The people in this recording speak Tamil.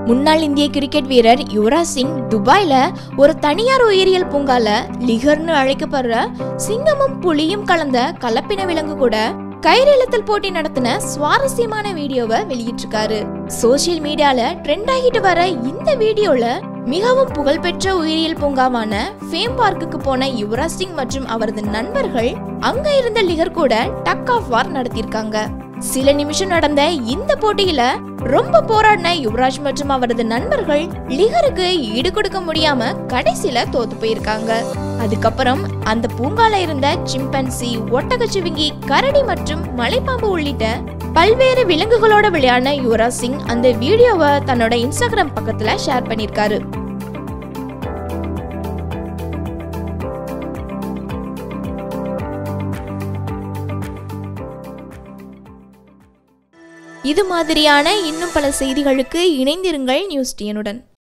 முன்னாள் இந்திய கிரிக்கெட் வீரர் யுவராஜ் சிங் துபாயில ஒரு தனியார் உயிரியல் பூங்கால லிகர்னு அழைக்கப்படுற சிங்கமும் புலியும் கலந்த கலப்பின விலங்கு கூட கயிறிழுத்தல் போட்டி நடத்தின சுவாரஸ்யமான வீடியோவை வெளியிட்டிருக்காரு சோசியல் மீடியால ட்ரெண்ட் ஆகிட்டு வர இந்த வீடியோல மிகவும் புகழ்பெற்ற உயிரியல் பூங்காவான ஃபேம் பார்க்குக்கு போன யுவராஜ் சிங் மற்றும் அவரது நண்பர்கள் அங்க இருந்த லிகர் கூட டக் ஆஃப் வார் நடத்தியிருக்காங்க சில நிமிஷம் நடந்த இந்த போட்டியில ரொம்ப போராடின யுவராஜ் மற்றும் அவரது நண்பர்கள் லிகருக்கு ஈடு கொடுக்க முடியாம கடைசியில தோத்து போயிருக்காங்க அதுக்கப்புறம் அந்த பூங்கால இருந்த சிம்பன்சி ஒட்டகச்சிவிங்கி கரடி மற்றும் மலைப்பாம்பு உள்ளிட்ட பல்வேறு விலங்குகளோட விளையாடின யுவராஜ் சிங் அந்த வீடியோவை தன்னோட இன்ஸ்டாகிராம் பக்கத்துல ஷேர் பண்ணியிருக்காரு இது மாதிரியான இன்னும் பல செய்திகளுக்கு இணைந்திருங்கள் நியூஸ் டியனுடன்